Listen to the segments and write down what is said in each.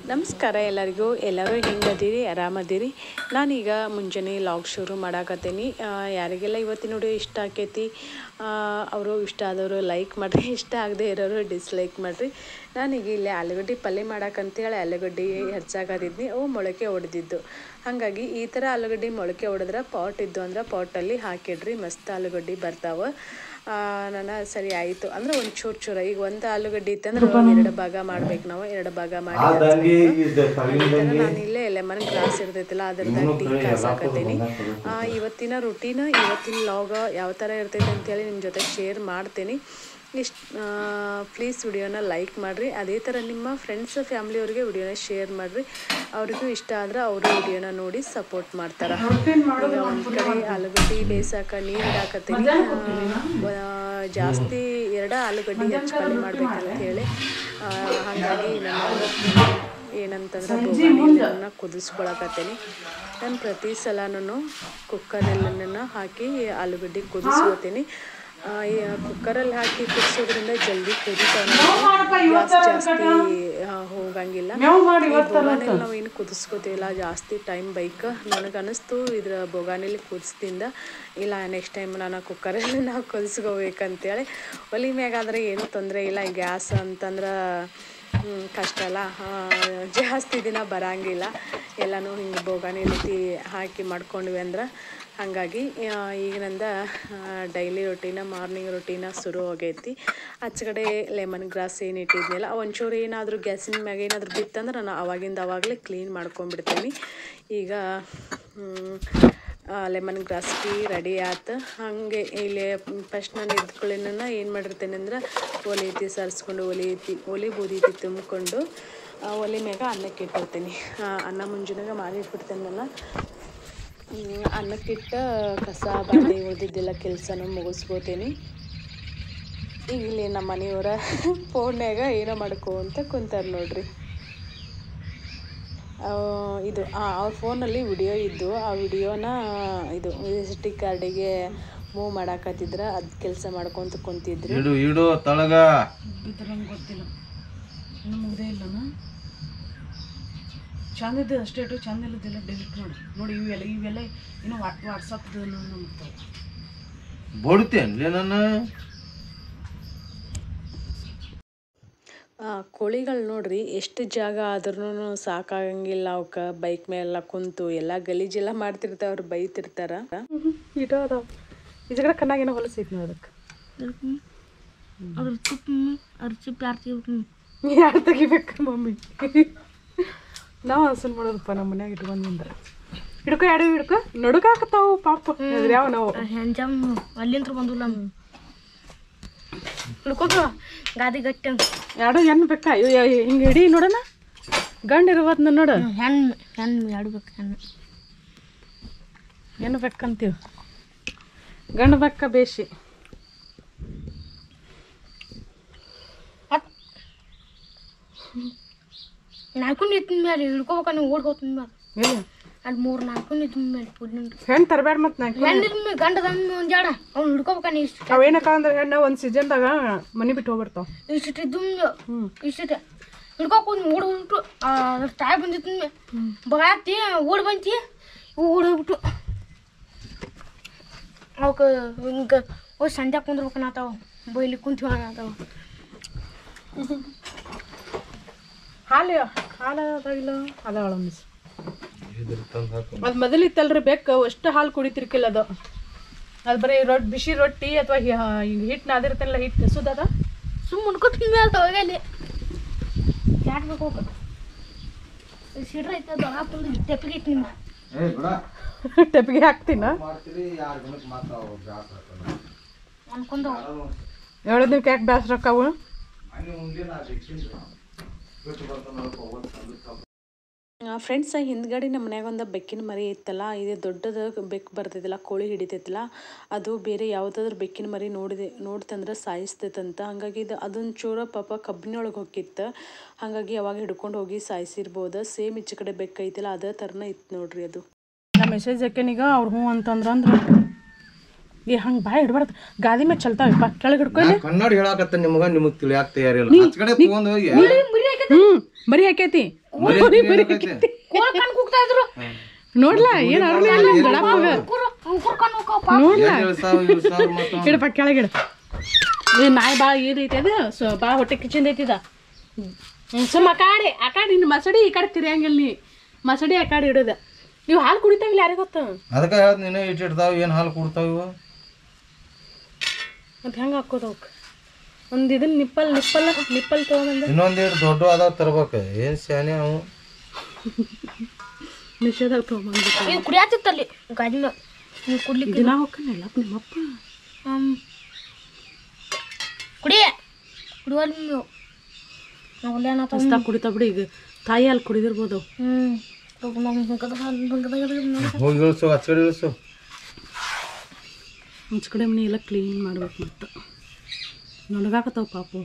ನಮಸ್ಕಾರ ಎಲ್ಲರಿಗೂ ಎಲ್ಲರೂ ಹೆಂಗದಿರಿ ಆರಾಮದಿರಿ ನಾನೀಗ ಮುಂಜಾನೆ ಲಾಗ್ ಶುರು ಮಾಡಾಕತ್ತೀನಿ ಆ, ಯಾರಿಗೆಲ್ಲ ಇವತ್ತಿನ ವಿಡಿಯೋ ಇಷ್ಟ ಆಕೈತಿ ಅವರು ಇಷ್ಟ ಆದವರು ಲೈಕ್ ಮಾಡಿರಿ ಇಷ್ಟ ಆಗದೆ ಇರೋರು ಡಿಸ್ಲೈಕ್ ಮಾಡಿರಿ ನಾನೀಗ ಇಲ್ಲಿ ಆಲೂಗಡ್ಡೆ ಪಲ್ಯ ಮಾಡಾಕಂತೇಳಿ ಆಲೂಗಡ್ಡೆ ಹೆಚ್ಚಾಕತ್ತಿದ್ನಿ ಅವು ಮೊಳಕೆ ಹೊಡೆದಿದ್ದು ಹಾಗಾಗಿ ಈ ಥರ ಆಲೂಗಡ್ಡೆ ಮೊಳಕೆ ಹೊಡೆದ್ರೆ ಪಾಟ್ ಇದ್ದು ಅಂದ್ರೆ ಪಾಟಲ್ಲಿ ಹಾಕಿಡ್ರಿ ಮಸ್ತ್ ಆಲೂಗಡ್ಡೆ ಬರ್ತಾವೆ ನಾನು ಸರಿ ಆಯಿತು ಅಂದ್ರೆ ಒಂದು ಚೂರು ಚೂರು ಈಗ ಒಂದು ಆಲೂಗಡ್ಡೆ ಇತ್ತಂದ್ರೆ ಎರಡು ಭಾಗ ಮಾಡ್ಬೇಕು ನಾವು ಎರಡು ಭಾಗ ಮಾಡಿ ಆದಂಗೆ ಇದು ಅದೇ ಥರ ನಾನು ಇಲ್ಲೇ ಲೆಮನ್ ಗ್ರಾಸ್ ಇರ್ತೈತಲ್ಲ ಅದ್ರದ್ದು ಟೀ ಕಾಸಾಕತ್ತೀನಿ ಇವತ್ತಿನ ರುಟೀನ್ ಇವತ್ತಿನ ಲಾಗ್ ಯಾವ ಥರ ಇರ್ತೈತೆ ಅಂತೇಳಿ ನಿಮ್ಮ ಜೊತೆ ಶೇರ್ ಮಾಡ್ತೀನಿ ಇಷ್ಟು ಪ್ಲೀಸ್ ವಿಡಿಯೋನ ಲೈಕ್ ಮಾಡಿರಿ ಅದೇ ಥರ ನಿಮ್ಮ ಫ್ರೆಂಡ್ಸ್ ಫ್ಯಾಮ್ಲಿಯವ್ರಿಗೆ ವಿಡಿಯೋನ ಶೇರ್ ಮಾಡಿರಿ ಅವ್ರಿಗೂ ಇಷ್ಟ ಆದ್ರೆ ಅವರು ವಿಡಿಯೋನ ನೋಡಿ ಸಪೋರ್ಟ್ ಮಾಡ್ತಾರೆ ಈಗ ಒಂದು ಕಡೆ ಆಲೂಗಡ್ಡೆ ಬೇಯಿಸಾಕ ನೀರು ಇಡಾಕತ್ತೀನಿ ಆ, ಜಾಸ್ತಿ ಎರಡು ಆಲೂಗಡ್ಡೆ ಹೆಚ್ಚು ಪಲ್ಯ ಮಾಡ್ಬೇಕಂತ ಹೇಳಿ ಆ, ಹಾಗಾಗಿ ನಾನು ಏನಂತಂದ್ರೆ ಬೋಗಾಣಿನ ಕುದಿಸ್ಕೊಳಕತ್ತೀನಿ ನಾನು ಪ್ರತಿ ಸಲನೂ ಕುಕ್ಕರಲ್ಲನ್ನ ಹಾಕಿ ಆಲೂಗಡ್ಡೆ ಕುದಿಸ್ಕೊತೀನಿ ಆ, ಈ ಕುಕ್ಕರಲ್ಲಿ ಹಾಕಿ ಕುದಿಸೋದ್ರಿಂದ ಜಲ್ದಿ ಕುದಿತಾವೆ ಜಾಸ್ತಿ ಜಾಸ್ತಿ ಆ, ಹೋಗಂಗಿಲ್ಲ ಈ ಬೋಗಾಣಿಲಿ ನಾವು ಏನು ಕುದಿಸ್ಕೋತೀವಲ್ಲ ಜಾಸ್ತಿ ಟೈಮ್ ಬೈಕ್ ನನಗೆ ಅನ್ನಿಸ್ತು ಇದ್ರ ಬೋಗಾಣಿಲಿ ಕುದಿಸ್ದಿಂದ ಇಲ್ಲ ನೆಕ್ಸ್ಟ್ ಟೈಮ್ ನಾನು ಕುಕ್ಕರಲ್ಲಿ ನಾವು ಕುದಿಸ್ಕೋಬೇಕಂತೇಳಿ ಒಲಿ ಮ್ಯಾಗಾದ್ರೆ ಏನೂ ತೊಂದರೆ ಇಲ್ಲ ಗ್ಯಾಸ್ ಅಂತಂದ್ರೆ ಹ್ಮ್, ಕಷ್ಟ ಅಲ್ಲ ಆ, ಜಾಸ್ತಿ ದಿನ ಬರಂಗಿಲ್ಲ ಎಲ್ಲನೂ ಹಿಂಗೆ ಬೋಗಾಣಿ ರೀತಿ ಹಾಕಿ ಮಾಡ್ಕೊಂಡ್ವಿ ಅಂದ್ರೆ ಹಾಗಾಗಿ ಆ, ಈಗಿನಿಂದ ಡೈಲಿ ರೊಟೀನ ಮಾರ್ನಿಂಗ್ ರೊಟೀನ ಶುರು ಆಗೈತಿ ಆಚೆಕಡೆ ಲೆಮನ್ ಗ್ರಾಸ್ ಏನು ಇಟ್ಟಿದ್ನಲ್ಲ ಒಂಚೂರು ಏನಾದರೂ ಗ್ಯಾಸಿನ ಮ್ಯಾಗ ಏನಾದರೂ ಬಿತ್ತಂದ್ರೆ ನಾನು ಅವಾಗಿಂದ ಅವಾಗಲೇ ಕ್ಲೀನ್ ಮಾಡ್ಕೊಂಡ್ಬಿಡ್ತೀನಿ ಈಗ ಲೆಮನ್ ಗ್ರಾಸ್ ಟೀ ರೆಡಿ ಆಯ್ತು ಹಾಗೆ ಇಲ್ಲಿ ಫಸ್ಟ್ ನಾನು ಎದ್ಕೊಳ್ಳೇನ ಏನು ಮಾಡಿರ್ತೇನೆ ಅಂದ್ರೆ ಒಲೆ ಐತಿ ಸರಿಸ್ಕೊಂಡು ಒಲೆ ಐತಿ ಒಲೆ ಬೂದಿ ಐತಿ ತುಂಬಿಕೊಂಡು ಒಲೆ ಮ್ಯಾಗ ಅನ್ನಕ್ಕೆ ಇಟ್ಟಿರ್ತೀನಿ ಆ, ಅನ್ನ ಮುಂಜಾನಾಗ ಮಾಡಿ ಇಟ್ಬಿಡ್ತೇನಲ್ಲ ಹ್ಮ್, ಅನ್ನಕ್ಕಿಟ್ಟ ಕಸ ಬಾಂಡೆ ಉಳಿದಿದ್ದೆಲ್ಲ ಕೆಲಸನೂ ಮುಗಿಸ್ಕೋತೀನಿ ಈಗ ಇಲ್ಲಿ ನಮ್ಮ ಮನೆಯವರ ಫೋನ್ಯಾಗ ಏನೋ ಮಾಡ್ಕೊಂತ ಕುಂತಾರ ನೋಡ್ರಿ ಆ, ಇದು ಅವ್ರ ಫೋನಲ್ಲಿ ವಿಡಿಯೋ ಇದ್ದು ಆ ವಿಡಿಯೋನ ಇದು ಟಿ ಕಾರ್ಡಿಗೆ ಮೂವ್ ಮಾಡಾಕತ್ತಿದ್ರ ಅದು ಕೆಲಸ ಮಾಡ್ಕೊಂತ ಕುಂತಿದ್ರು ಇಡು ಇಡು ತಳಗ ನಂಗೆ ಗೊತ್ತಿಲ್ಲ ಇನ್ನು ಮುಗ್ದೇ ಇಲ್ಲನ ಚಂದ ಇದ್ದು ಅಷ್ಟೇ ಇಟ್ಟು ಚಂದ ಇಲ್ಲದಿಲ್ಲ ಡಿಲೀಟ್ ಮಾಡಿ ನೋಡಿ ಇವೆಲ್ಲ ಇವೆಲ್ಲ ಇನ್ನು ವಾಟ್ ವಾಟ್ಸಪ್ದು ನಮ್ಗೆ ಬಡ್ತೇನ್ಲೇ ನನ್ನ ಕೋಳಿಗಳು ನೋಡ್ರಿ ಎಷ್ಟು ಜಾಗ ಆದ್ರೂ ಸಾಕಾಗಂಗಿಲ್ಲ ಅವಕ್ಕೆ ಬೈಕ್ ಮೇಲೆಲ್ಲ ಕುಂತು ಎಲ್ಲ ಗಲೀಜೆಲ್ಲ ಮಾಡ್ತಿರ್ತಾವ್ರು ಬೈತಿರ್ತಾರ ಇಟೋ ಅದಾವ ಇದ್ರ ಕಣ್ಣಾಗ ಏನೋ ಹೊಲಸೈತಿ ಅದಕ್ಕೆ ಅದ್ರ ತುಪ್ಪ ಅದ್ರ ಚಿಪ್ ಯಾರು ತೆಗಿಬೇಕು ಯಾರು ತೆಗಿಬೇಕು ಮಮ್ಮಿ ನಾವು ಹಸನ್ ಮಾಡೋದಪ್ಪ ನಮ್ಮ ಮನ್ಯಾಗ ಇಟ್ಕೊಂಡಿಂದ ಹಿಡ್ಕೊ ಎರಡು ಹಿಡ್ಕೊ ನಡುಕಾಕತ್ತಾವು ಪಾಪ ಅದ್ರ ಯಾವ ನಾವು ಹೆಂಜಮ್ ಅಲ್ಲಿಂತ್ರ ಬಂದಿಲ್ಲ ಹಿಡ್ಕೋದು ಗಾದಿ ಗಟ್ಟಿ ಅಂತ ಎರಡು ಹೆಣ್ಣು ಬೇಕಾ ಹಿಂಗೆ ಹಿಡಿ ನೋಡೋಣ ಗಂಡ ಇರುವದ್ನ ನೋಡು ಹೆಣ್ಣು ಹೆಣ್ಣು ಆಡ್ಬೇಕು ಹೆಣ್ಣು ಏನು ಬೇಕಂತೀವಿ ಗಂಡು ಬೆಕ್ಕ ಬೇಷಿ ನಾಲ್ಕು ನಿಂತಿನ ಮೇಲೆ ಹಿಡ್ಕೋಬೇಕ ನೀವು ಓಡ್ ಹೋಗ್ತೀನಿ ಮೇಲೆ ಇಲ್ಲ ಅಲ್ಲಿ ಮೂರು ನಾಲ್ಕು ನಿಂತಿನ ಮೇಲೆ ಪುಣ್ಯ ಹೆಣ್ಣು ತರಬೇಡ ಮತ್ತು ನಂಗೆ ಹೆಣ್ಣಿನ ಗಂಡದ ಒಂದು ಜಾಡ ಅವ್ನು ಹಿಡ್ಕೋಬೇಕ ನೀ ಇಷ್ಟು ಅವೇನಕ್ಕ ಅಂದ್ರೆ ಹೆಣ್ಣು ಒಂದು ಸೀಸನ್ದಾಗ ಮನೆ ಬಿಟ್ಟು ಹೋಗ್ಬಿಡ್ತಾವ ಇಷ್ಟಿಟ್ಟು ದುಮ್ಮಿ ಇಷ್ಟಿಟ್ಟು ಹಿಡ್ಕೋಕ್ ಒಂದು ಓಡ್ ಹೋಗ್ಬಿಟ್ಟು ಅದ್ರ ತಾಯಿ ಬಂದಿತ್ತು ಬಗಾತಿ ಓಡ್ ಬಂತಿ ಓಡ್ ಹೋಗ್ಬಿಟ್ಟು ಅವಕ್ಕೆ ಹಿಂಗೆ ಹೋಗಿ ಸಂಜೆ ಕುಂದ್ರಬೇಕನ್ನತ್ತಾವ ಬೈಲಿ ಕುಂತೀವಿ ಅನ್ನತ್ತಾವ ಹಾಲು ಹಾಲು ಅದಾಗಿಲ್ಲ ಅದ ಅಳಮಿಸ್ ಅದು ಮೊದಲು ಇತ್ತಲ್ರಿ ಬೇಕು ಅಷ್ಟು ಹಾಲು ಕುಡಿತಿರ್ಕಿಲ್ಲ ಅದು ಅದು ಬರೀ ರೊಟ್ಟಿ ಬಿಸಿ ರೊಟ್ಟಿ ಅಥವಾ ಹಿಂಗೆ ಹಿಟ್ಟು ನಾದಿರ್ತಲ್ಲ ಹಿಟ್ಟು ಸುದ್ದದ ಸುಮ್ಮನೆ ಮುಡ್ಕೊತೀನಿ ಮೇಲೆ ಹೋಗಲಿ ಚಾಟ್ಬೇಕು ಹೋಗ ಸಿಡ್ರ ಐತೆ ಅದು ಹಾಕೊಂಡು ತೆಪ್ಪಿಗೆ ಇಟ್ಟು ನಿಮ್ಮ ಏ ಬಿಡ ಟೆಪ್ಪಿಗೆ ಹಾಕ್ತೀನ ಮಾಡ್ತೀರಿ ಯಾರು ಜನಕ್ಕೆ ಮಾತಾವ ಅನ್ಕೊಂಡು ಹೇಳೋದು ನೀವು ಯಾಕೆ ಬೇಸರ ಅಕ್ಕಾವು ಮನೆ ಮುಂದೆ ನಾ ಬಿಟ್ಟು ಬರ್ತಾನ ಫ್ರೆಂಡ್ಸ್ ಹಿಂದ್ಗಡೆ ನಮ್ಮ ಮನ್ಯಾಗ ಒಂದು ಬೆಕ್ಕಿನ ಮರಿ ಇತ್ತಲ್ಲ ಇದು ದೊಡ್ಡದು ಬೆಕ್ಕು ಬರ್ತೈತಲ್ಲ ಕೋಳಿ ಹಿಡಿತೈತಲ್ಲ ಅದು ಬೇರೆ ಯಾವುದಾದ್ರೂ ಬೆಕ್ಕಿನ ಮರಿ ನೋಡಿದೆ ನೋಡ್ತಂದ್ರೆ ಸಾಯಿಸ್ತೈತಂತ ಹಾಗಾಗಿ ಇದು ಅದೊಂದು ಚೂರ ಪಾಪ ಕಬ್ಬಿನೊಳಗೆ ಹೋಗಿತ್ತು ಹಾಗಾಗಿ ಅವಾಗ ಹಿಡ್ಕೊಂಡು ಹೋಗಿ ಸಾಯಿಸಿರ್ಬೋದು ಸೇಮ್ ಈಚೆ ಕಡೆ ಬೆಕ್ಕು ಐತಲ್ಲ ಅದೇ ಥರನೇ ಇತ್ತು ನೋಡ್ರಿ ಅದು ನಾ ಮೆಸೇಜ್ ಹಾಕ್ಯಾನೀಗ ಅವ್ರು ಹ್ಞೂ ಅಂತಂದ್ರ ಅಂದ್ರೆ ಏ ಹಂಗೆ ಬಾಯ್ ಇಡ್ಬಾರ್ದು ಗಾದಿ ಮೇಲೆ ಚಲ್ತಾವಪ್ಪ ಕೆಳಗೆ ಹಿಡ್ಕೊಳ್ಳಿ ಕನ್ನಡ ಹೇಳಾಕತ್ತ ನಿಮಗ ನಿಮಗ್ ತಿಳಿಯಾಕ ತಯಾರಿಲ್ಲ ಆಚ ಕಡೆ ತಗೊಂಡ್ ಹೋಗಿ ಹ್ಞೂ ಮರಿ ಹಾಕೈತಿ ಮರಿ ಏನಾಗೈತೆ? ಕೋಳಿ ಕಣ್ ಕೂಗ್ತಾ ಇದ್ರು ನೋಡ್ಲಾ ಏನ್ ಅರ್ಲಿ ಅಲ್ಲ ನಿಮ್ ದೊಡ್ಡಪ್ಪಗ ಕುರು ಕುರು ಕಣ್ ಹೋಗಪ್ಪ ನೋಡ್ಲಾ ಏನ್ ಹೇಳ್ ಸಾವ್ ಇವ್ ಸಾವ್ ಮಾತಾಡ್- ಇಡಪ್ಪ ಕೆಳಗಿಡ ಏ ನಾಯಿ ಭಾಳ ಇದೈತಿ ಅದು ಸೊ ಭಾಳ ಹೊಟ್ಟೆ ಕಿಚನ್ ಐತಿದ ಸುಮ್ಮ ಆ ಕಾಡೆ ಆ ಕಾಡೆ ಇನ್ನು ಮಸಡಿ ಈ ಕಡೆ ತಿರಿಯಂಗಿಲ್ಲ ನೀ ಮಸಡಿ ಆ ಕಾಡೆ ಇಡೋದ ನೀವು ಹಾಲು ಕುಡಿತಾವಿಲ್ಲ ಯಾರಿಗೆ ಗೊತ್ತ ಅದಕ್ಕ ಹೇಳ್ದ ನೀನು ಇಟ್ ಇಡ್ತಾವ ಏನ್ ಹಾಲು ಕೊಡ್ತಾವ ಇವ ಮತ್ತೆ ಹೆಂಗೆ ಹಾಕೋದು ಅವಕ್ಕೆ ಒಂದು ಇದನ್ನ ನಿಪ್ಪಲ್ ನಿಪ್ಪಲ್ ನಿಪ್ಪಲ್ ತೊಗೊಂಬಂದು ಇನ್ನೊಂದ್ ಇಟ್ ದೊಡ್ಡ ಅದಾವ ತರ್ಬೇಕ ಏನ್ ಶಾನೆ ಅವು ನಿಷೇಧಾಗ ತೊಗೊಂಬಂದು ಇದು ಕುಡಿಯಾತಿತ್ತಲ್ಲಿ ಗಾಡಿ ಮ್ಯಾಗ ನೀವು ಕುಡ್ಲಿಕ್ಕೆ ದಿನ ಹೋಗ್ಕನಲ್ಲ ನಿಮ್ಮಪ್ಪ ಹ್ಮ್. ಕುಡಿ ಕುಡಿವಲ್ ನೀವು ನಾವು ಏನಾತ ಮಸ್ತಾಗ ಕುಡಿತಾ ಬಿಡಿ ಈಗ ತಾಯಿ ಹಾಲು ಕುಡಿದಿರ್ಬೋದು ಹ್ಮ್ ಹೋಗು ನಾವು ಹಿಂಗದ ಹಾಲು ಹಿಂಗದ ಹಿಂಗದ ಹೋಗಿ ಇಳಿಸು ಆ ಕಡೆ ಇಳಿಸು ಮುಂಚೆ ಕಡೆ ಮನೆ ಎಲ್ಲ ಕ್ಲೀನ್ ಮಾಡ್ಬೇಕು ಮತ್ತು ನನಗಾಕತ್ತಾವ ಪಾಪು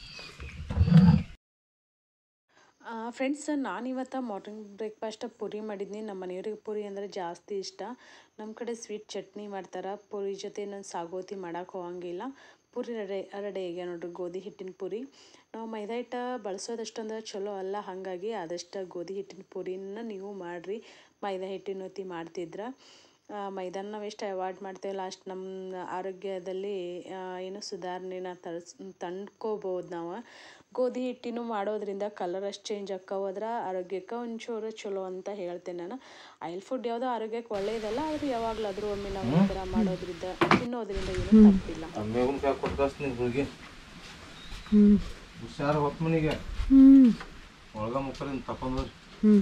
ಫ್ರೆಂಡ್ಸ್ ನಾನಿವತ್ತು ಮಾರ್ನಿಂಗ್ ಬ್ರೇಕ್ಫಾಸ್ಟ್ ಪೂರಿ ಮಾಡಿದ್ನಿ ನಮ್ಮ ಮನೆಯವ್ರಿಗೆ ಪೂರಿ ಅಂದರೆ ಜಾಸ್ತಿ ಇಷ್ಟ ನಮ್ಮ ಕಡೆ ಸ್ವೀಟ್ ಚಟ್ನಿ ಮಾಡ್ತಾರೆ ಪೂರಿ ಜೊತೆ ನಾನು ಸಾಗೋತಿ ಮಾಡೋಕೆ ಹೋಗಂಗಿಲ್ಲ ಪೂರಿ ರೆಡಿ ರೆಡಿ ಆಗ್ಯಾವ ನೋಡ್ರಿ ಗೋಧಿ ಹಿಟ್ಟಿನ ಪೂರಿ ನಾವು ಮೈದಾ ಹಿಟ್ಟು ಬಳಸೋದಷ್ಟೊಂದು ಚಲೋ ಅಲ್ಲ ಹಾಗಾಗಿ ಆದಷ್ಟು ಗೋಧಿ ಹಿಟ್ಟಿನ ಪೂರಿನ ನೀವು ಮಾಡಿರಿ ಮೈದಾ ಹಿಟ್ಟಿನ ಹೊತ್ತಿ ಮಾಡ್ತಿದ್ರೆ ಮೈದಾನ ನಾವು ಎಷ್ಟು ಅವಾಯ್ಡ್ ಮಾಡ್ತೇವಲ್ಲ ಅಷ್ಟು ನಮ್ಮ ಆರೋಗ್ಯದಲ್ಲಿ ಆ, ಏನು ಸುಧಾರಣೆನ ತರ್ಸ್ ತಂದ್ಕೋಬೋದು ನಾವು ಗೋಧಿ ಹಿಟ್ಟಿನೂ ಮಾಡೋದ್ರಿಂದ ಕಲರ್ ಅಷ್ಟು ಚೇಂಜ್ ಆಕ್ಕಾವ ಅದ್ರ ಆರೋಗ್ಯಕ್ಕೆ ಒಂಚೂರು ಚಲೋ ಅಂತ ಹೇಳ್ತೇನೆ ನಾನು ಆಯಿಲ್ ಫುಡ್ ಯಾವುದೋ ಆರೋಗ್ಯಕ್ಕೆ ಒಳ್ಳೆಯದಲ್ಲ ಆದ್ರೆ ಯಾವಾಗಲಾದ್ರೂ ಒಮ್ಮೆ ನಾವು ಈ ಥರ ಮಾಡೋದ್ರಿಂದ ತಿನ್ನೋದ್ರಿಂದ ಏನೂ ತಪ್ಪಿಲ್ಲ ಆ ಮೇವಿನ ಕಾಯಿ ಕೊಟ್ಟು ಕಳ್ಸ್ತೀನಿ ಹುಡುಗಿ ಹ್ಞೂ ಹುಷಾರು ಹೊತ್ತು ಮನಿಗೆ ಹ್ಞೂ ಒಳಗ ಮುಕ್ಕರಿಂದ ತಕೊಂಡ್ರಿ ಹ್ಞೂ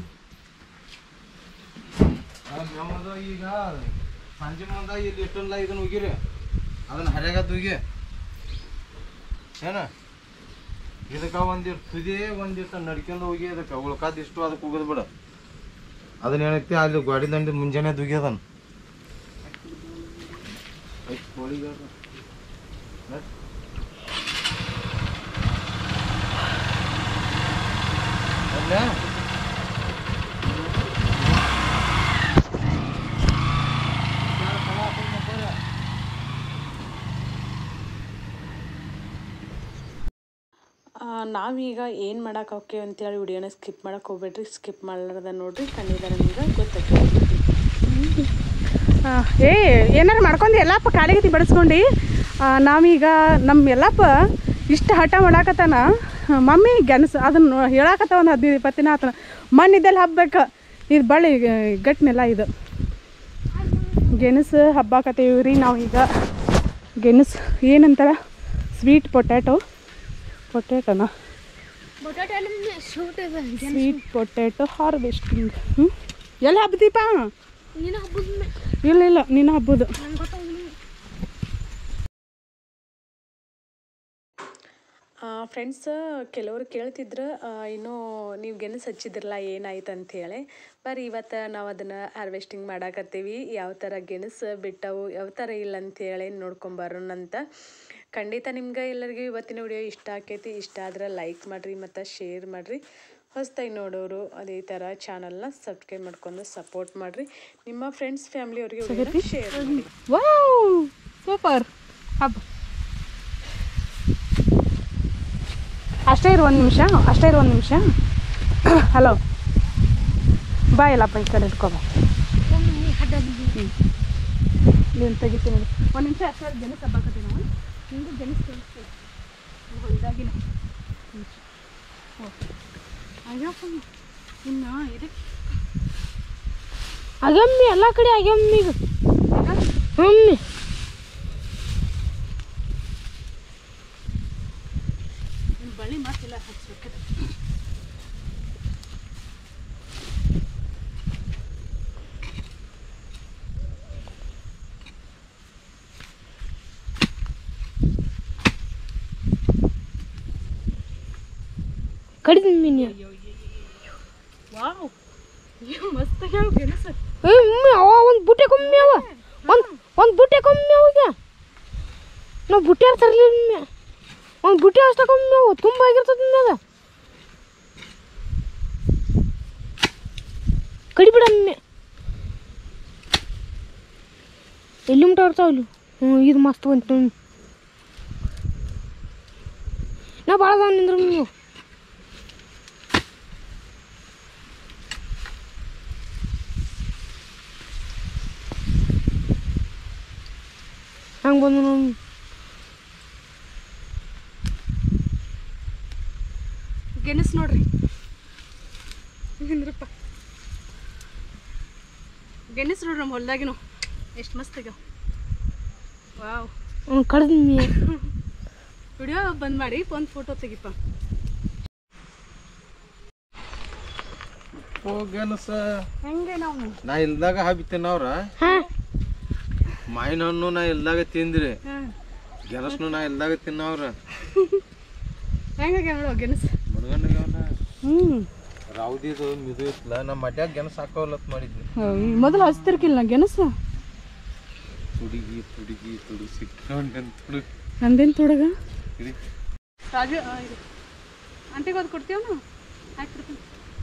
ಮೇಮದ ಈಗ ಸಂಜೆ ಮುಂದ ಇಲ್ಲಿ ಇಟ್ಟಲ್ಲ ಇದನ್ನ ಹೋಗಿರಿ ಅದನ್ನ ಹರ್ಯಾಗ ತುಗಿ ಏನ ಇದಕ್ಕ ಒಂದಿಟ್ಟು ತುದಿ ಒಂದಿಟ್ಟು ನಡ್ಕೊಂಡು ಹೋಗಿ ಅದಕ್ಕೆ ಉಳ್ಕಾದ ಇಷ್ಟು ಅದಕ್ಕೆ ಹೋಗೋದು ಬಿಡ ಅದನ್ನ ಏನೈತಿ ಅಲ್ಲಿ ಗಾಡಿ ದಂಡಿ ಮುಂಜಾನೆ ದುಗಿ ಅದನ್ನ ಆ, ನಾವೀಗ ಏನು ಮಾಡಕ್ಕೆ ಹೋಗ್ತೇವೆ ಅಂತೇಳಿ ವಿಡಿಯೋನ ಸ್ಕಿಪ್ ಮಾಡಕ್ಕೆ ಹೋಗ್ಬೇಡ್ರಿ ಸ್ಕಿಪ್ ಮಾಡ್ಲಾರ್ದ ನೋಡ್ರಿ ಖಂಡಿತ ನಿಮ್ಗೆ ಗೊತ್ತಾಗ್ತದೆ ಏ ಏನಾರು ಮಾಡ್ಕೊಂಡು ಎಲ್ಲಪ್ಪ ಕಾಲಿಗತಿ ಬಡಿಸ್ಕೊಂಡು ನಾವೀಗ ನಮ್ಮ ಎಲ್ಲಪ್ಪ ಇಷ್ಟು ಹಠ ಮಾಡಾಕತ್ತಾನ ಮಮ್ಮಿ ಗೆಣಸು ಅದನ್ನು ಹೇಳಾಕತ್ತ ಒಂದು ಹದಿನೈದು ಇಪ್ಪತ್ತು ದಿನ ಆತನ ಮಣ್ಣಿದ್ದಲ್ಲಿ ಹಬ್ಬಬೇಕು ಇದು ಬಳ್ಳಿ ಗಟ್ಟಿನೆಲ್ಲ ಇದು ಗೆಣಸು ಹಬ್ಬಾಕತ್ತೀವಿ ರೀ ನಾವೀಗ ಗೆಣಸು ಏನಂತಾರ ಸ್ವೀಟ್ ಪೊಟ್ಯಾಟೊ ಪೊಟ್ಯಾಟೋನಾ ಬಟಾಟೆ ಎಲ್ಲ ಶೂಟ್ ಇದೆ ಸ್ವೀಟ್ ಪೊಟ್ಯಾಟೊ ಹಾರ್ವೆಸ್ಟಿಂಗ್ ಹ್ಞೂ ಎಲ್ಲಿ ಹಬ್ಬದೀಪ ನೀನು ಹಬ್ಬದ ಇಲ್ಲ ಇಲ್ಲ ನೀನು ಹಬ್ಬದು ನಂಗೆ ಗೊತ್ತಾಗಿಲ್ಲ ಫ್ರೆಂಡ್ಸ್ ಕೆಲವರು ಕೇಳ್ತಿದ್ರು ಆ, ಇನ್ನೂ ನೀವು ಗೆಣಸು ಹಚ್ಚಿದ್ರಲ್ಲ ಏನಾಯ್ತು ಅಂಥೇಳಿ ಬರೀ ಇವತ್ತು ನಾವು ಅದನ್ನು ಹಾರ್ವೆಸ್ಟಿಂಗ್ ಮಾಡಾಕತ್ತೀವಿ ಯಾವ ಥರ ಗೆಣಸು ಬಿಟ್ಟವು ಯಾವ ಥರ ಇಲ್ಲ ಅಂಥೇಳಿ ನೋಡ್ಕೊಂಬರೋಣಂತ ಖಂಡಿತ ನಿಮ್ಗೆ ಎಲ್ಲರಿಗೂ ಇವತ್ತಿನ ವಿಡಿಯೋ ಇಷ್ಟ ಆಕೈತಿ ಇಷ್ಟ ಆದ್ರೆ ಲೈಕ್ ಮಾಡಿರಿ ಮತ್ತು ಶೇರ್ ಮಾಡಿರಿ ಹೊಸ್ದಾಗಿ ನೋಡೋರು ಅದೇ ಥರ ಚಾನಲ್ನ ಸಬ್ಸ್ಕ್ರೈಬ್ ಮಾಡ್ಕೊಂಡು ಸಪೋರ್ಟ್ ಮಾಡಿರಿ ನಿಮ್ಮ ಫ್ರೆಂಡ್ಸ್ ಫ್ಯಾಮ್ಲಿಯವ್ರಿಗೆ ಶೇರ್ ಮಾಡಿ ವಾವ್ ಸೂಪರ್ ಹಬ್ಬ ಅಷ್ಟೇ ಇರು ಒಂದು ನಿಮಿಷ ಅಷ್ಟೇ ಇರು ಒಂದು ನಿಮಿಷ ಹಲೋ ಬಾ ಇಲ್ಲಪ್ಪ ಈ ಕಡೆ ಇಟ್ಕೋ ಬಾ ನೀನು ತೆಗಿತೀನಿ ನೋಡಿ ಒಂದು ನಿಮಿಷ ಅಷ್ಟೇ ಗೆಣಸು ಹಬ್ಬಾಕತ್ತೀನಿ ನಾವು ನಿಂದು ಗೆಣಸು ತೋರಿಸ್ತೀವಿ ಇದಾಗಿನ ಅಯ್ಯಪ್ಪ ಇನ್ನು ಇದಕ್ಕೆ ಅಗಮ್ಮಿ ಎಲ್ಲ ಕಡೆ ಅಗಮ್ಮಿ ಈಗ ಅಮ್ಮಿ ಬಳಿ ಮಾತಿಲ್ಲ ಹಚ್ಬೇಕು ಕಡಿಮೆ ನೀನು ವಾವ್ ಮಸ್ತ್ ಆಗ್ಯಾವ ಗೆಣಸು ಅಮ್ಮಿ ಅವ ಒಂದು ಬುಟ್ಟೆ ಕಮ್ಮಿ ಅವ ಒಂದು ಒಂದು ಬುಟ್ಟೆ ಕಮ್ಮಿ ಅವಾಗ ನಾವು ಬುಟ್ಟೆ ತರಲಿಲ್ಲ ಒಂದು ಬುಟ್ಟೆ ಅಷ್ಟ ಕಮ್ಮಿ ಅವ ತುಂಬ ಆಗಿರ್ತದ ಮ್ಯಾಗ ಕಡಿಬಿಡಮ್ಮೆ ಎಲ್ಲಿ ಮುಟ ಇರ್ತಾವ ಇಲ್ಲಿ ಹ್ಞೂ ಇದು ಮಸ್ತ್ ಬಂತು ನಾ ಭಾಳ ಅದಾವ ನಿಂದ್ರ ನೀವು ಹೆಂಗ್ ಬಂದು ನಾವು ಗೆಣಸ್ ನೋಡ್ರಿ ಹಿಂದ್ರಪ್ಪ ಗೆಣಸ್ ನೋಡ್ರಿ ನಮ್ಮ ಹೊಲ್ದಾಗಿನು ಎಷ್ಟು ಮಸ್ತ್ ಆಗ್ಯಾವ ವಾವ್ ಅವ್ನು ಕಡ್ದು ವಿಡಿಯೋ ಬಂದ್ ಮಾಡಿ ಒಂದು ಫೋಟೋ ತೆಗಿಪ್ಪ ಓ ಗೆಣಸ ಹೆಂಗೆ ನಾವು ನಾ ಇಲ್ದಾಗ ಹಾಬಿತ್ತೇನ ಅವ್ರ ಹಾ ಮಾವಿನ ಹಣ್ಣು ನಾ ಇಲ್ದಾಗ ತಿಂದ್ರಿ ಹಾಂ ಗೆಣಸ್ನು ನಾ ಇಲ್ದಾಗ ತಿನ್ನವ್ರ ಹೆಂಗಾಗ್ಯ ನೋಡು ಗೆಣಸ್ ಮಡ್ಗಂಡಾಗ್ಯಾವಲ್ಲ ಹ್ಞೂ ರಾವ್ದಿದು ಮಿದು ಇತ್ತಲ್ಲ ನಮ್ಮ ಮಡ್ಯಾಗ ಗೆಣಸ್ ಹಾಕವಲ್ಲತ್ ಮಾಡಿದ್ನಿ ಮೊದಲು ಹಚ್ತಿರ್ಕಿಲ್ಲ ನಾ ಗೆಣಸ ತುಡಿಗಿ ತುಡಿಗಿ ತುಡು ಸಿಕ್ಕೊಂಡ್ ತುಡು ನಂದೇನು ತೊಡಗ ಇಡಿ. ರಾಜು ಅಂಟಿಗೆ ಹೋದ್ ಕೊಡ್ತೀವನು ಹಾಕ್ಬಿಡ್ತೀನಿ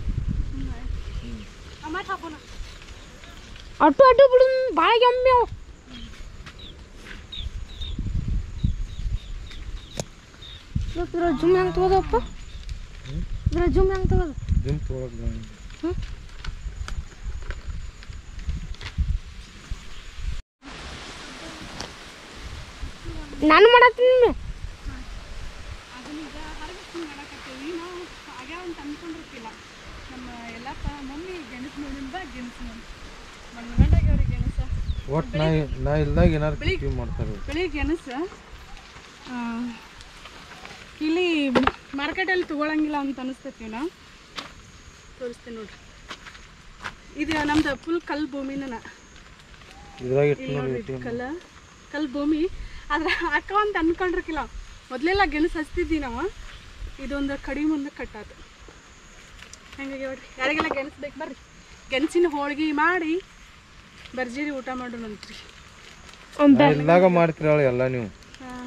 ಅಮ್ಮ ಹಾಕೋಣ ಅಟ್ಟು ಅಡ್ಡು ಬಿಡು ಭಾಳ ಎಮ್ಮೆ ಅವು ಇದ್ರ ಜುಮ್ ಹೆಂಗ್ ತಗೋದಪ್ಪ ಇದ್ರ ಜುಮ್ ಹೆಂಗ್ ತಗೋದು ದಿಂಪ್ ಒಳಗ್ ಬಾ. ನಾನು ಮಾಡತ್ತೀನಿ ಅದನ್ನೀಗ ಹಾರ್ವೆಸ್ಟಿಂಗ್ ಮಾಡಕತ್ತೀವಿ ನಾವು ಆಗ್ಯಾವ ಅಂತ ಅನ್ಕೊಂಡಿರ್ತಿಲ್ಲ ನಮ್ಮ ಎಲ್ಲಪ್ಪ ಮಮ್ಮಿ ಗೆಣಸು ನೋಡಿಂದ ಗೆಣಸು ನೋಡಿ ಮಣ್ಗಂಡಾಗ್ಯಾವ್ರಿ ಗೆಣಸ ಒಟ್ ನಾ ನಾ ಇಲ್ದಾಗ ಏನಾರು ಕಿವಿ ಮಾಡ್ತಾರೆ ಬೆಳಿಗ್ಗೆ ಗೆಣಸು ಆ, ಇಲ್ಲಿ ಮಾರ್ಕೆಟಲ್ಲಿ ತಗೊಳಂಗಿಲ್ಲ ಅಂತ ಅನಿಸ್ತೈತಿ ನಾವು ತೋರಿಸ್ತೀನಿ ನೋಡ್ರಿ ಇದು ನಮ್ದು ಫುಲ್ ಕಲ್ ಭೂಮಿನ ಇದ್ರಾಗ ಇಟ್ಟು ಇಲ್ಲಿ ನೋಡಿ ನೋಡ್ರಿ ಕಲ್ಲ ಕಲ್ ಭೂಮಿ ಆದ್ರೆ ಹಾಕ ಅಂತ ಅನ್ಕೊಂಡಿರ್ಕಿಲ್ಲ ಮೊದಲೆಲ್ಲ ಗೆಣಸು ಹಚ್ತಿದ್ವಿ ನಾವು ಇದೊಂದು ಕಡಿಮೆ ಮುಂದೆ ಕಟ್ಟಾತು ಹೆಂಗಾಗಿ ನೋಡ್ರಿ ಯಾರಿಗೆಲ್ಲ ಗೆಣಸು ಬೇಕು ಬರ್ರಿ ಗೆಣಸಿನ ಹೋಳ್ಗೆ ಮಾಡಿ ಬರ್ಜೀರಿ ಊಟ ಮಾಡೋಣಂತ್ರಿ ನಾ ಇಲ್ದಾಗ ಮಾಡ್ತೀರಳ ಎಲ್ಲ ನೀವು ಹಾಂ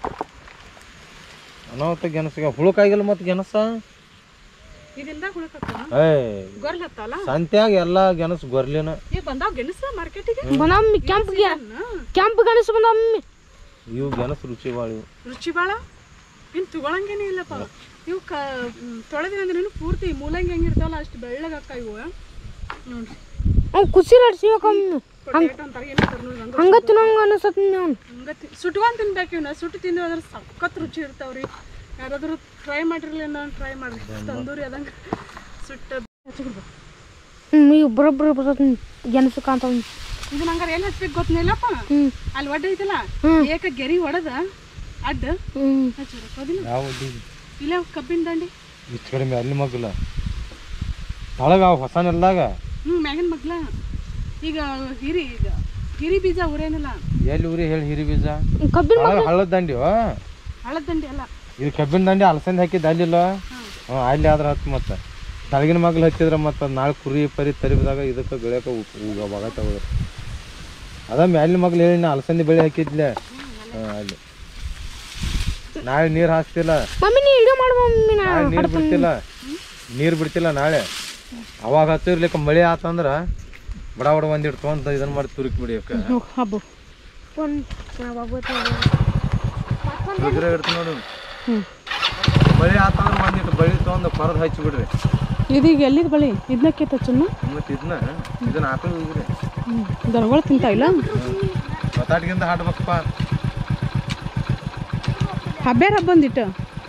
ಅನಾಹುತ ಗೆಣಸಿಗೆ ಹುಳುಕಾಗಿಲ್ಲ ಮತ್ತೆ ಗೆಣಸ ಇದರಿಂದ ಹುಳಕತ್ತ ಏ ಗೊರ್ಲತ್ತಲ್ಲ ಸಂತ್ಯಾಗ ಎಲ್ಲ ಗೆಣಸು ಗೊರ್ಲಿನ ಈಗ ಬಂದಾವ ಗೆಣಸು ಮಾರ್ಕೆಟಿಗೆ ಬಂದಮ್ಮಿ ಕೆಂಪು ಗೆ ಕೆಂಪು ಗಣಸು ಬಂದಮ್ಮಿ ಇವು ಗೆಣಸು ರುಚಿ ಭಾಳ ಇವು ರುಚಿ ಭಾಳ ಇನ್ನು ತಗೊಳಂಗೇನೇ ಇಲ್ಲಪ್ಪ ಇವು ಕ ತೊಳೆದಿನ ಅಂದ್ರೆ ಪೂರ್ತಿ ಮೂಲಂಗಿ ಹೆಂಗಿರ್ತಾವಲ್ಲ ಅಷ್ಟು ಬೆಳ್ಳಗೆ ಅಕ್ಕ ಇವು ನೋಡ್ರಿ ಅವ್ನು ಕುಸಿಲಾಡ್ ಸಿವಕಮ್ಮಿ ಪೊಟ್ಯಾಟೊ ಅಂತಾರೆ ಏನು ಅಂತಾರೆ ನೋಡಿ ಹಂಗೆ ಹಂಗ ತಿನ್ನಂಗ ಅನಿಸತ್ ಅವ್ನು ಹಂಗೆ ತಿ ಸುಟ್ಕೊಂಡ್ ತಿನ್ಬೇಕು ಇವನ್ನ ಸುಟ್ಟು ತಿಂದು ಅದ್ರ ಸಖತ್ ರುಚಿ ಇರ್ತಾವ್ರಿ ಯಾರಾದರೂ ಟ್ರೈ ಮಾಡಿರಲಿಲ್ಲ ನಾನು ಟ್ರೈ ಮಾಡ್ರಿ ತಂದೂರಿ ಅದಂಗೆ ಸುಟ್ಟ ಹಚ್ಚಿಬಿಡ್ಬೇಕು ಹ್ಞೂ ಈಗ ಬರೋಬ್ಬರ ಬರ್ತದ ಗೆಣಸು ಕಾಂತವ್ ಇದು ನಂಗಾರ ಎಲ್ಲಿ ಹಚ್ಬೇಕು ಗೊತ್ತಿಲ್ಲಪ್ಪ ಹ್ಞೂ ಅಲ್ಲಿ ಒಡ್ಡ ಐತಲ್ಲ ಏಕ ಗೆರಿ ಒಡದ ಅಡ್ಡ ಹ್ಞೂ ಹಚ್ಚಿಬಿಡ್ಬೇಕು ಅದಿಲ್ಲ ಯಾವ ಇಲ್ಲ ಕಬ್ಬಿನ ದಂಡಿ ಇಷ್ಟು ಕಡಿಮೆ ಅಲ್ಲಿ ಮಗ್ಲ ಒಳಗ ಅವು ಹೊಸ ನೆಲ್ದಾಗ ಹ್ಞೂ ಮ್ಯಾಗಿನ ಮಗ್ಲ ಈಗ ಹಿರಿ ಈಗ ಹಿರಿ ಬೀಜ ಊರೇನಿಲ್ಲ ಎಲ್ಲಿ ಊರಿ ಹೇಳಿ ಹಿರಿ ಬೀಜ ಕಬ್ಬಿನ ಒಳಗ ಹಳ್ಳದ ದಂಡಿ ಹಳದ ದಂಡಿ ಅಲ್ಲ ಇದು ಕಬ್ಬಿನ ದಂಡಿ ಅಲಸಂದಿ ಹಾಕಿದ್ದು ಅಲ್ಲಿಲ್ಲ ಹ್ಞೂ ಅಲ್ಲಿ ಆದ್ರೆ ಹತ್ತು ಮತ್ತೆ ತಳಗಿನ ಮಗ್ಲು ಹಚ್ಚಿದ್ರೆ ಮತ್ತೆ ನಾಳೆ ಕುರಿ ಪರಿ ತರಿಬಿದಾಗ ಇದಕ್ಕೆ ಬೆಳೆಯಕ ಭಾಗ ತಗೋದು ಅದ ಮ್ಯಾಲಿನ ಮಗ್ಲು ಹೇಳಿ ನಾ ಅಲಸಂದಿ ಬೆಳೆ ಹಾಕಿದ್ಲೆ ಹಾಂ ಅಲ್ಲಿ ನಾಳೆ ನೀರು ಹಾಕ್ತಿಲ್ಲ ಮಮ್ಮಿ ನೀ ಇಡೀ ಮಾಡು ಮಮ್ಮಿ ನಾ ನಾಳೆ ನೀರು ಬಿಡ್ತಿಲ್ಲ ನೀರು ಬಿಡ್ತಿಲ್ಲ ನಾಳೆ ಅವಾಗ ಹತ್ತಿರ್ಲಿಕ್ಕೆ ಮಳೆ ಆತಂದ್ರ ಬಡ ಬಡ ಒಂದಿಟ್ಟು ತೊಗೊಂತ ಇದನ್ನ ಮಾಡಿ ತುರುಕಿ ಬಿಡಿಯಕ್ಕ ಹಬ್ಬ ಒಂದು ಬಾಬು ತುರುಕಿರ ಇಡ್ತೀನಿ ನೋಡು ಮಳೆ ಆತಂದ್ರ ಒಂದಿಟ್ಟು ಬಳಿ ತೊಗೊಂಡು ಕೊರದು ಹಚ್ಚಿ ಬಿಡ್ರಿ ಇದೀಗ ಎಲ್ಲಿದ್ ಬಳಿ ಇದನ್ನಕ್ಕೆ ತಚ್ಚನ್ನು ಮತ್ತೆ ಇದನ್ನ ಇದನ್ನ ಹಾಕೊಂಡು ಹೋಗ್ರಿ ದನಗಳು ತಿಂತಾ ಇಲ್ಲ ಮತಾಟ್ಗಿಂದ ಹಾಡ್ಬೇಕಪ್ಪ ಹಬ್ಬ್ಯಾರ ಹಬ್ಬ ಒಂದಿಟ್ಟು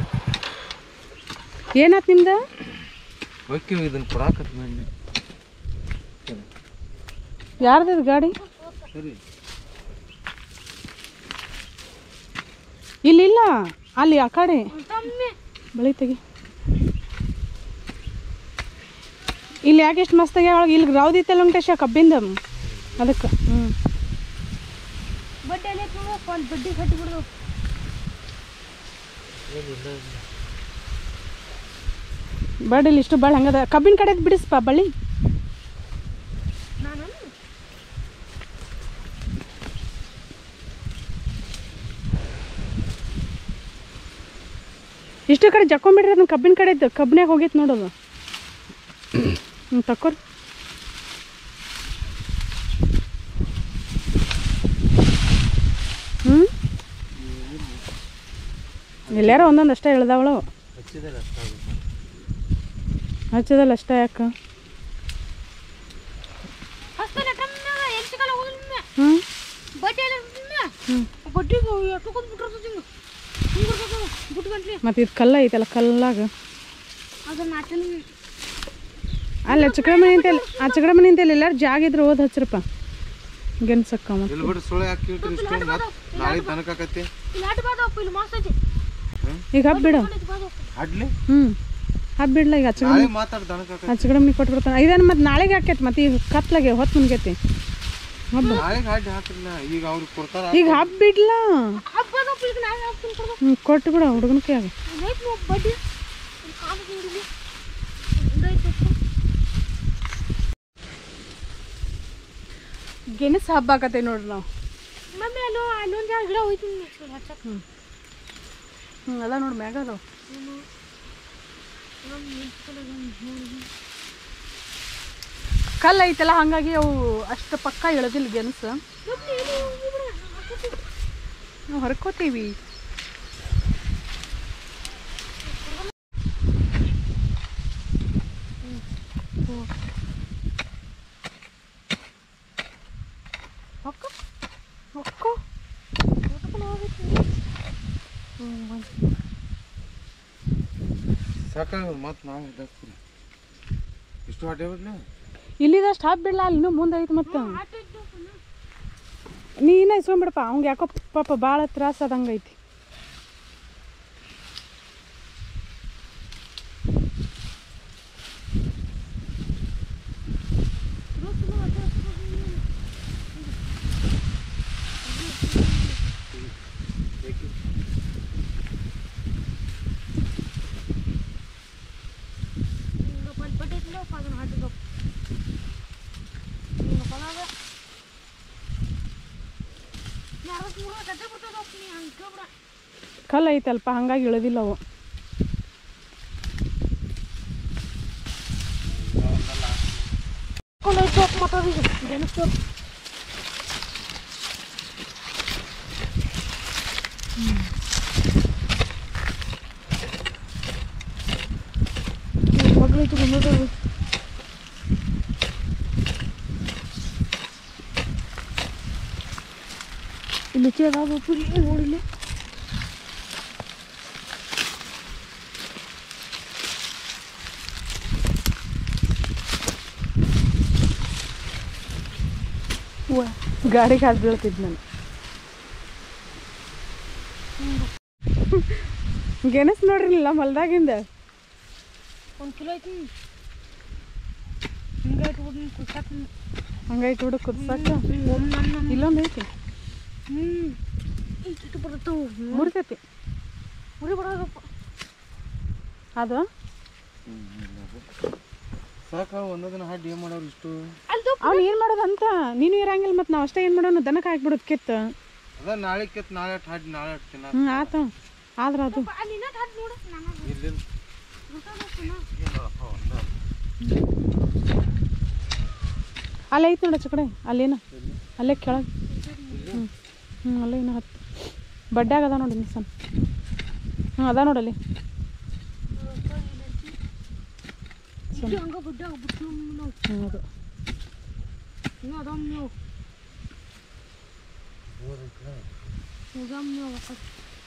ಏನಾತ್ ನಿಮ್ದ ಹೋಗ್ತೀವಿ ಇದನ್ನ ಕೊಡಾಕತ್ ಮಾಡಿ ಯಾರ್ದದ ಗಾಡಿ ಸರಿ ಇಲ್ಲಿ ಇಲ್ಲ ಅಲ್ಲಿ ಆ ಕಡೆ ಬಳಿ ತೆಗಿ ಇಲ್ಲಿ ಯಾಕೆ ಎಷ್ಟು ಮಸ್ತ್ ಆಗ್ಯಾವ ಒಳಗೆ ಇಲ್ಲಿ ರೌದಿ ಇತ್ತಲ್ಲ ವೆಂಕಟೇಶ ಕಬ್ಬಿಂದ ಅದಕ್ಕೆ ಹ್ಞೂ ಬಡ್ಡಿ ಅಲ್ಲಿ ಒಂದು ಬಡ್ಡಿ ಕಟ್ಟಿ ಬಿಡು ಬಡ್ ಇಲ್ಲಿ ಇಷ್ಟು ಭಾಳ ಹಂಗದ ಕಬ್ಬಿನ ಕಡೆದು ಬಿಡಿಸ್ಪ ಬಳ್ಳಿ ಇಷ್ಟು ಕಡೆ ಜಕ್ಕೊಂಬಿಡ್ರಿ ಅದನ್ನ ಕಬ್ಬಿನ ಕಡೆದು ಕಬ್ಬಿನಾಗ ಹೋಗೈತೆ ನೋಡೋದು ಹ್ಞೂ ತಕ್ಕೋರಿ ಹ್ಞೂ ಎಲ್ಲಾರು ಒಂದೊಂದು ಅಷ್ಟೇ ಹೇಳ್ದಾವಳು ಹಚ್ಚದಲ್ಲ ಅಷ್ಟೇ ಯಾಕೆ ಹಸ್ತಾನೆ ಕಮ್ಮಿ ಎಲ್ಲಿ ಸಿಗಲ್ಲ ಹೋಗಿಲ್ಲ ಹ್ಞೂ ಬಡ್ಡಿ ಅಲ್ಲಿ ಬಡ್ಡಿಗೆ ಎಷ್ಟೊಂದು ಬಿಟ್ಟಿರ್ತದೆ ಹಿಂಗೆ ಹಿಂಗೆ ಇರ್ತದೆ ಬಿಟ್ಟು ಗಂಟ್ಲಿ ಮತ್ತು ಇದು ಕಲ್ಲ ಐತಲ್ಲ ಕಲ್ಲಾಗ ಅದನ್ನ ಆಚನೆ ಅಲ್ಲಿ ಅಚ್ಚಕಡೆ ಮನೆ ಅಂತೆಲ್ಲ ಅಚ್ಚಕಡೆ ಮನೆ ಅಂತೆಲ್ಲ ಎಲ್ಲಾರು ಜಾಗ ಇದ್ರೆ ಓದ್ ಹಚ್ರಪ್ಪ ಗೆನ್ಸಕ್ಕ ಮತ್ತೆ ಇಲ್ಲಿ ಬಿಟ್ಟು ಸುಳ್ಳು ಹಾಕಿ ಇಷ್ಟು ಮತ್ತೆ ನಾಳೆ ದನಕಾಕತಿ ಇಲ್ಲಿ ಆಟ ಬಾದಪ್ಪ ಇಲ್ಲಿ ಮಸ್ತ್ ಐತಿ ಈಗ ಹಬ್ಬ ಬಿಡು ಇಲ್ಲಿ ಬಾದಪ್ಪ ಅಡ್ಲಿ ಹ್ಞೂ ಹಬ್ಬ ಬಿಡ್ಲ ಈಗ ಅಚ್ಚಕಡೆ ನಾಳೆ ಮಾತಾಡ್ ದನಕಾಕತಿ ಅಚ್ಚಕಡೆ ಮನೆ ಕೊಟ್ಬಿಡ್ತಾನೆ ಇದೇನು ಮತ್ತೆ ನಾಳೆಗೆ ಹಾಕೈತಿ ಮತ್ತೆ ಈಗ ಕತ್ಲಾಗೆ ಹೊತ್ತು ಮುನ್ಗೈತಿ ಹಬ್ಬ ನಾಳೆಗೆ ಅಡ್ಡಿ ಹಾಕಿಲ್ಲ ಈಗ ಅವ್ರಿಗೆ ಕೊಡ್ತಾರ ಈಗ ಹಬ್ಬ ಬಿಡ್ಲ ಹಬ್ಬ ಅದಪ್ಪ ಈಗ ನಾನು ಹಾಕ್ತೀನಿ ಕೊಡ್ಬೇಕು ಹ್ಞೂ ಕೊಟ್ಟು ಬಿಡು ಹುಡುಗನ ಕೈಯಾಗ ಐತಿ ನಾವು ಬಡ್ಡಿ ಇಲ್ಲಿ ಕಾಲು ನೋಡಿಲಿ ಇದೈತಿ ಗೆಣಸು ಹಬ್ಬ ಆಗತ್ತೆ ನೋಡ್ರಿ ನಾವು ಮಮ್ಮಿ ಅಲ್ಲೋ ಅಲ್ಲೊಂದು ಜಾಗ ಗಿಡ ಹೋಯ್ತೀನಿ ಹಚ್ಚಕ್ಕೆ ಹ್ಞೂ ಅದ ನೋಡಿ ಮ್ಯಾಗ ಅದಾವ ಕಲ್ಲು ಐತಲ್ಲ ಹಾಗಾಗಿ ಅವು ಅಷ್ಟು ಪಕ್ಕ ಇಳದಿಲ್ಲ ಗೆಣಸು ನಾವು ಹೊರ್ಕೋತೀವಿ ಹೊಕ್ಕ ಹೊಕ್ಕೋ ಸಾಕಾಗ ಮತ್ತೆ ನಾವು ಇದಾಗ್ತೀವಿ ಇಷ್ಟು ಅಡ್ಡಿ ಬಿಡ್ಲಿ ಇಲ್ಲಿದಷ್ಟು ಹಬ್ಬ ಬಿಡ್ಲ ಅಲ್ಲಿ ಇನ್ನೂ ಮುಂದೆ ಐತಿ ಮತ್ತೆ ನೀನೇ ಇಸ್ಕೊಂಬಿಡಪ್ಪ ಅವ್ಗೆ ಯಾಕೋ ಪಾಪ ಭಾಳ ತ್ರಾಸ ಆದಂಗೆ ಐತಿ ಕಲ್ಲು ಐತಲ್ಪ ಹಂಗಾಗಿ ಇಳದಿಲ್ಲ ಅವು ಮಗಳೈತಿ ಬಂದದ ಇಲ್ಲಿ ಅದಾವ ಪುರಿ ನೋಡಿಲ್ಲ ಗಾಡಿಗೆ ಹಾಕಿ ಬೀಳ್ತಿದ್ ನಾನು ಗೆಣಸ್ ನೋಡ್ರಿಲ್ಲ ಹೊಲ್ದಾಗಿಂದ ಒಂದು ಕಿಲೋ ಐತಿ ಹಿಂಗಾಯ್ತು ಬಿಡು ಕುಸಾಕ ಹಂಗೈತಿ ಬಿಡು ಕುದ್ಸಕ್ಕ ಒಮ್ಮೆ ನನ್ನ ಇಲ್ಲೊಂದು ಐತಿ ಹ್ಞೂ ಇಟ್ಟು ಬರ್ತವು ಮುರಿತೈತಿ ಉರಿ ಬರೋದಪ್ಪ ಅದು ಸಾಕ ಒಂದೊಂದಿನ ಹಾಡಿ ಏನು ಮಾಡೋರು ಇಷ್ಟು ಅಲ್ಲಿ ಅವ್ನು ಏನು ಮಾಡೋದಂತ ನೀನು ಇರಂಗಿಲ್ಲ ಮತ್ತು ನಾವು ಅಷ್ಟೇ ಏನು ಮಾಡೋಣ ದನಕ್ಕೆ ಹಾಕ್ಬಿಡೋದು ಕಿತ್ತು ಅದ ನಾಳೆ ಕೆತ್ ನಾಳೆ ಅಟ್ ಹಾಡಿ ನಾಳೆ ಅಟ್ ತಿನ್ನ ಹ್ಞೂ ಆತು ಆದ್ರೆ ಅದು ಅಲ್ಲಿ ಇನ್ನೊಂದು ಹಾಕಿ ನೋಡು ನಾನು ಇಲ್ಲಿ ಅಲ್ಲೇ ಐತಿ ನೋಡ ಕಡೆ ಅಲ್ಲೇನ ಅಲ್ಲೇ ಕೆಳಗೆ ಹ್ಞೂ ಹ್ಞೂ ಅಲ್ಲೇ ಇನ್ನೂ ಹತ್ತು ಬಡ್ಡ್ಯಾಗ ಅದ ನೋಡಿ ಸಣ್ಣ ಹ್ಞೂ ಅದ ನೋಡಲ್ಲಿ ಇದು ಹಂಗ ಬುಡ್ಡ ಬಿಟ್ಟು ನಾವು ಹ್ಞೂ ಅದು ಇನ್ನೂ ಅದಾವ ನೀವು ಹೋಗಾಮ್ ನೀವು ವಾಪಸ್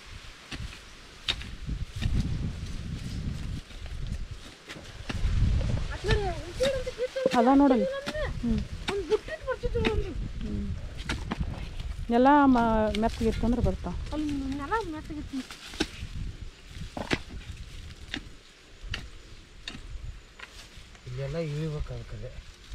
ಅದ ನೋಡಲ್ಲಿ ಹ್ಞೂ ಒಂದು ಬುಟ್ಟಿಟ್ಟು ಬರ್ತಿದ್ರು ಒಂದು ಎಲ್ಲ ಮ ಮೆತ್ತಗಿತ್ತಂದ್ರೆ ಬರ್ತಾವ ಅಲ್ಲಿ ನೆಲ ಮೆತ್ತಗಿತ್ತು ಇಲ್ಲೆಲ್ಲ ಇಳಿಬೇಕಾಗ್ತದೆ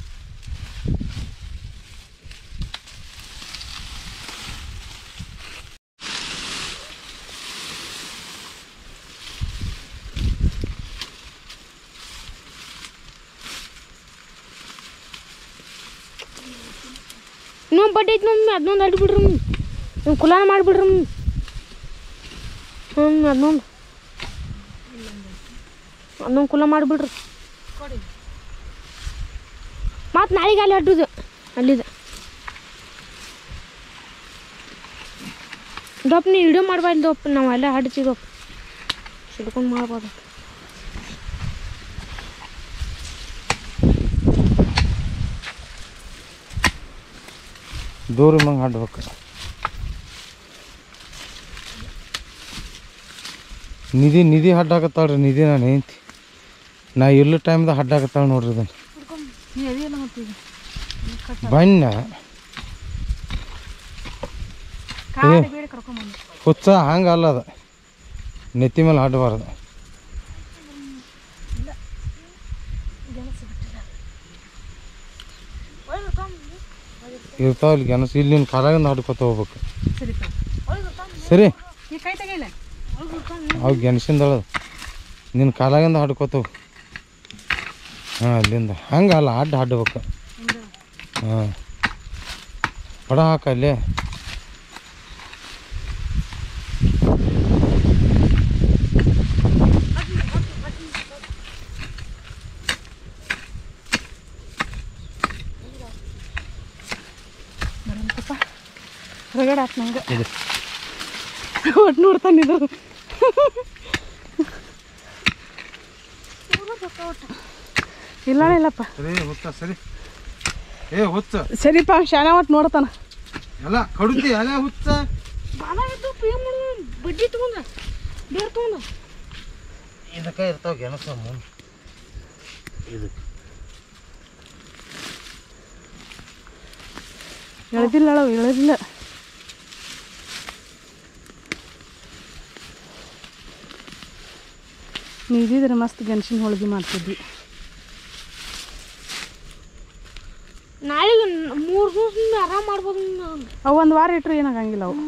ಇನ್ನೊಂದು ಬಡ್ಡಿ ಐತಿ ಮಮ್ಮಿ ಅದನ್ನೊಂದು ಅಡ್ಡಿ ಬಿಡ್ರಿ ಮಮ್ಮಿ ನೀವು ಕುಲಾನ ಮಾಡಿಬಿಡ್ರಿ ಮಮ್ಮಿ ಹ್ಞೂ ಅದನ್ನೊಂದು ಅದನ್ನೊಂದು ಕುಲ ಮಾಡಿಬಿಡ್ರಿ ಮತ್ತು ನಾಳೆಗೆ ಅಲ್ಲಿ ಅಡ್ಡುದು ಅಲ್ಲಿದೆ ದಪ್ಪ ನೀ ವಿಡಿಯೋ ಮಾಡ್ಬಾರ್ದು ದಪ್ಪ ನಾವು ಅಲ್ಲೇ ಹಡ್ತಿದ್ದಪ್ಪ ಸಿಡ್ಕೊಂಡು ಮಾಡ್ಬಾರ್ದು ದೂರ ಮಂಗೆ ಹಾಡ್ಬೇಕು ನಿಧಿ ನಿಧಿ ಹಡ್ಡಾಕತ್ತಾಳ್ರಿ ನಿಧಿ ನಾನು ಹೆಂಡ್ತಿ ನಾ ಇಲ್ಲ ಟೈಮ್ದಾಗ ಹಡ್ಡಾಕತ್ತಾಳ ನೋಡ್ರಿ ಇದನ್ನು ನೀ ಅದೇನು ಮತ್ತೀಗ ಬಣ್ಣ ಕಾಡಿ ಬೇಡ ಕರ್ಕೊಂಬಂದು ಹುಚ್ಚ ಹಂಗೆ ಅಲ್ಲ ಅದು ನೆತ್ತಿ ಮೇಲೆ ಹಡ್ಬಾರ್ದು ಇರ್ತಾವ ಇಲ್ಲಿ ಗೆಣಸು ಇಲ್ಲಿ ನಿನ್ನ ಕಾಲಾಗಿಂದ ಹಡ್ಕೊತ ಹೋಗ್ಬೇಕು ಸರಿ ತಗೋ. ಸರಿ ಈ ಕೈ ತೆಗಿಲ್ಲ ಅವು ಗೆಣಸಿಂದಳ ನಿನ್ನ ಕಾಲಾಗಿಂದ ಹಡ್ಕೊತವು ಹಾಂ ಅಲ್ಲಿಂದ ಹಂಗೆ ಅಲ್ಲ ಅಡ್ಡ ಹಡ್ಬೇಕು ಹಾಂ ಹೊಡ ಹಾಕ ಅಲ್ಲೇ ಹೊರಗಡೆ ಆತ್ ನಂಗೆ ಇದು ಒಟ್ಟು ನೋಡ್ತಾನಿದು ಇಲ್ಲ ಇಲ್ಲಪ್ಪ ಸರಿ ಹುಚ್ಚ ಸರಿ ಏ ಹುಚ್ಚ ಸರಿಪ್ಪ ಶಾನ ಒಟ್ಟು ನೋಡ್ತಾನ ಎಲ್ಲ ಕಡುತಿ ಅಲ್ಲ ಹುಚ್ಚ ಬಾಲ ಇದ್ದು ಏನು ಮಾಡು ಬಡ್ಡಿ ತಗೊಂಡ ಬೇರೆ ತಗೊಂಡ ಇದಕ್ಕೆ ಇರ್ತಾವ ಗೆಣಸ ಮುಂದೆ ಇದಕ್ಕೆ ಎಳ್ದಿಲ್ಲ ಅಳವು ಎಳ್ದಿಲ್ಲ ನೀದಿದ್ರೆ ಮಸ್ತ್ ಗೆಣಸಿನ ಹೋಳಿಗೆ ಮಾಡ್ತಿದ್ವಿ ನಾಳೆಗೆ ಮೂರು ದಿವಸ ಆರಾಮ್ ಮಾಡ್ಬೋದು ನಾನು ಅವು ಒಂದು ವಾರ ಇಟ್ರೆ ಏನಾಗಂಗಿಲ್ಲ ಅವು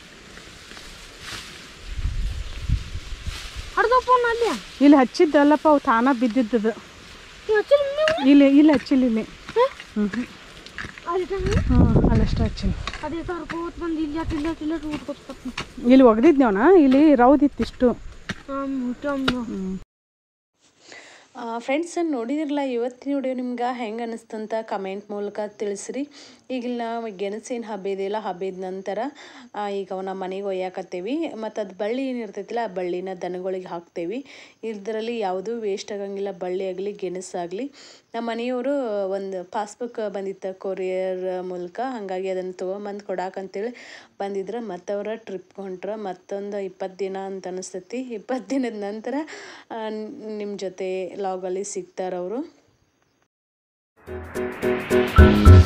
ಹಡ್ದಪ್ಪ ಅಲ್ಲಿ ಇಲ್ಲಿ ಹಚ್ಚಿದ್ದಲ್ಲಪ್ಪ ಅವು ತಾನ ಬಿದ್ದಿದ್ದದು ನೀವು ಹಚ್ಚಿಲ್ಲ ನೀವು ಇಲ್ಲಿ ಇಲ್ಲಿ ಹಚ್ಚಿಲ್ಲ ಇಲ್ಲಿ ಹ್ಞೂ ಅಲ್ಲಿ ಹ್ಞೂ ಅಲ್ಲಷ್ಟು ಹಚ್ಚಿಲ್ಲ ಅದೇ ಕರ್ಕೋತ್ ಬಂದು ಇಲ್ಲಿ ಯಾಕೆ ಇಲ್ಲ ಇಲ್ಲ ಊಟ್ಕೊತ ಇಲ್ಲಿ ಒಗ್ದಿದ್ನೇವನ ಇಲ್ಲಿ ರೌದಿತ್ತು ಇಷ್ಟು ಹಾಂ ಊಟ ಫ್ರೆಂಡ್ಸ್ ನೋಡಿದಿರಲ್ಲ ಇವತ್ತಿನ ವಿಡಿಯೋ ನಿಮ್ಗೆ ಹೆಂಗೆ ಅನಿಸ್ತಂತ ಕಮೆಂಟ್ ಮೂಲಕ ತಿಳಿಸ್ರಿ ಈಗ ನಾವು ಗೆಣಸಿನ ಹಬ್ಬ ಇದೆಯಲ್ಲ ಹಬ್ಬದ ನಂತರ ಆ, ಈಗ ಅವನ್ನ ಮನೆಗೆ ಒಯ್ಯಾಕತ್ತೇವಿ ಮತ್ತು ಅದು ಬಳ್ಳಿ ಏನಿರ್ತೈತಿಲ್ಲ ಆ ಬಳ್ಳಿನ ದನಗಳಿಗೆ ಹಾಕ್ತೇವಿ ಇದರಲ್ಲಿ ಯಾವುದೂ ವೇಸ್ಟ್ ಆಗಂಗಿಲ್ಲ ಬಳ್ಳಿ ಆಗಲಿ ಗೆಣಸಾಗಲಿ ನಮ್ಮ ಮನೆಯವರು ಒಂದು ಪಾಸ್ಬುಕ್ ಬಂದಿತ್ತು ಕೊರಿಯರ್ ಮೂಲಕ ಹಾಗಾಗಿ ಅದನ್ನು ತೊಗೊಂಬಂದು ಕೊಡಾಕಂತೇಳಿ ಬಂದಿದ್ರೆ ಮತ್ತವ್ರ ಟ್ರಿಪ್ ಹೊಂಟ್ರ ಮತ್ತೊಂದು ಇಪ್ಪತ್ತು ದಿನ ಅಂತ ಅನಿಸ್ತೈತಿ ಇಪ್ಪತ್ತು ದಿನದ ನಂತರ ನಿಮ್ಮ ಜೊತೆ ಲಾಗಲ್ಲಿ ಸಿಗ್ತಾರೆ ಅವರು